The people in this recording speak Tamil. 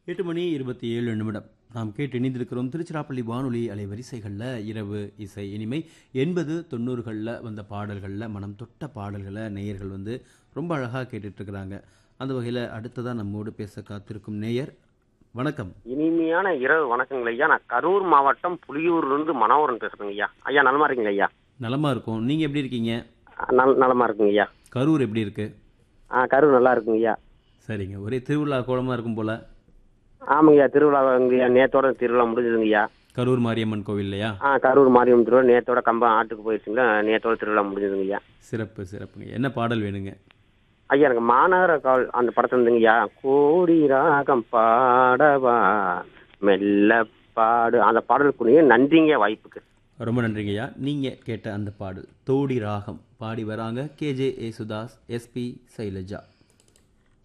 எட்டு மணி இருபத்தி ஏழு நிமிடம் நாம் கேட்டு இணைந்திருக்கிறோம் திருச்சிராப்பள்ளி வானொலி அலைவரிசைகளில் இரவு இசை இனிமை எண்பது தொண்ணூறுகளில் வந்த பாடல்களில் மனம் தொட்ட பாடல்களை நேயர்கள் வந்து ரொம்ப அழகாக கேட்டுட்ருக்குறாங்க அந்த வகையில் அடுத்ததாக நம்மோடு பேச காத்திருக்கும் நேயர் வணக்கம் இனிமையான இரவு வணக்கங்கள் ஐயா நான் கரூர் மாவட்டம் புலியூர்ல இருந்து மனோகரன் பேசுறேங்க ஐயா ஐயா நலமா இருக்கீங்க ஐயா நலமாக இருக்கும் நீங்கள் எப்படி இருக்கீங்க நல் நலமா இருக்குங்க ஐயா கரூர் எப்படி இருக்கு ஆ கரூர் நல்லா இருக்குங்க ஐயா சரிங்க ஒரே திருவிழா கோலமாக இருக்கும் போல் ஆமாங்க ஐயா திருவிழா ஐயா நேத்தோட திருவிழா முடிஞ்சதுங்க ஐயா கரூர் மாரியம்மன் கோவில் இல்லையா ஆ கரூர் மாரியம்மன் திருவிழா நேத்தோட கம்பம் ஆட்டுக்கு போயிடுச்சுங்களா நேத்தோட திருவிழா முடிஞ்சதுங்க ஐயா சிறப்பு சிறப்புங்க என்ன பாடல் வேணுங்க ஐயா எனக்கு மாநகர கால் அந்த படத்துல இருந்துங்க ஐயா கோடி ராகம் பாடவா மெல்ல பாடு அந்த பாடலுக்குரிய நன்றிங்க வாய்ப்புக்கு ரொம்ப நன்றிங்கய்யா நீங்கள் கேட்ட அந்த பாடல் தோடி ராகம் பாடி வராங்க கேஜே ஏசுதாஸ் எஸ்பி சைலஜா